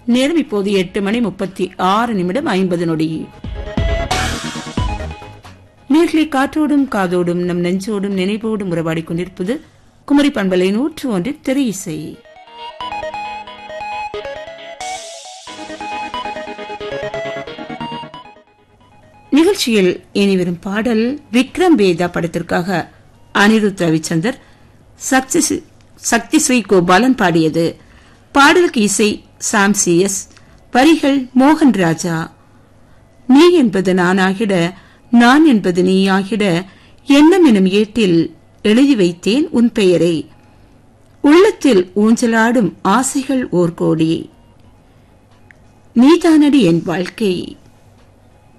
நேரம் இப்போது எட்டு மணி முப்பத்தி ஆறு நிமிடம் ஐம்பது நொடி நேர்களை காற்றோடும் காதோடும் நம் நெஞ்சோடும் நினைவோடும் உறவாடிக் கொண்டிருப்பது குமரி பண்பலை நூற்று ஒன்றில் திரை இசை நிகழ்ச்சியில் இனிவரும் பாடல் விக்ரம் வேதா படத்திற்காக அனிருத் ரவிச்சந்தர் சக்தி ஸ்ரீ- சக்தி ஸ்ரீ கோபாலன் பாடியது பாடலுக்கு இசை சாம் சி எஸ் வரிகள் மோகன் ராஜா நீ என்பது நானாகிட நான் என்பது நீயாகிட எண்ணம் எனும் ஏட்டில் எழுதி வைத்தேன் உன் பெயரை உள்ளத்தில் ஊஞ்சலாடும் ஆசைகள் ஓர் கோடி நீதானடி என் வாழ்க்கை